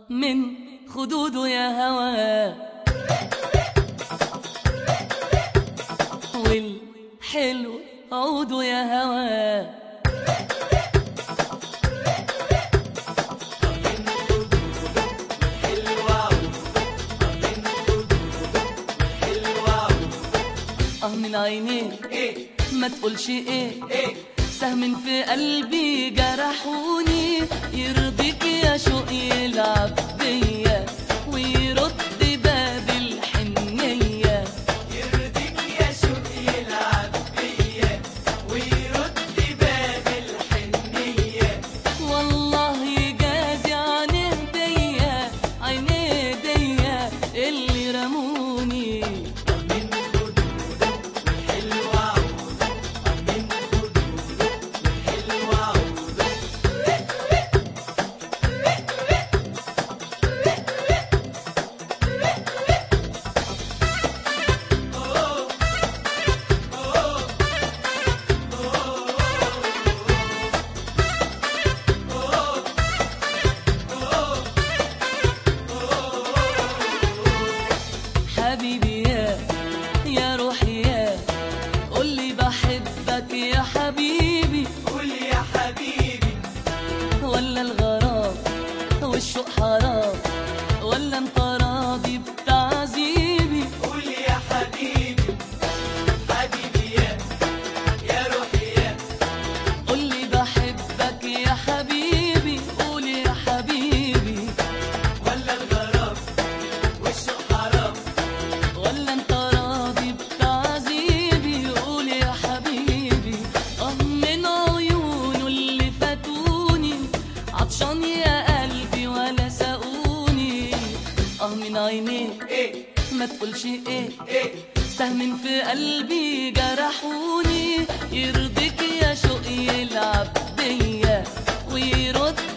من خدوده يا هوا والحلو عوده يا هوا اه من عينيك ايه ما تقولش ايه ايه سهم في قلبي جرحوني يرضيك يا شوق يلعب بيا ويرد باب الحنية يرضيك يا شوق يلعب بيا ويرد باب الحنية والله يجازي عن هدية عين هدية اللي رموني من خدوده حلوة عودة من خدوده حلوة عودة حبيبي يا يا روحي يا قولي بحبك يا حبيبي قول يا حبيبي ولا الغرام والشوق حرام ولا انت راضي بتعذيبي قول يا حبيبي حبيبي يا يا روحي يا قولي بحبك يا حبيبي قولي يا حبيبي ولا الغرام والشوق حرام ولا انت راضي بتعذيبي قولي يا حبيبي اه من عيونه اللي فاتوني عطشان يا قلبي ولا سقوني اه من عينيك ايه ما تقولش ايه ايه سهم في قلبي جرحوني يرضيك يا شوق يلعب بيا ويرد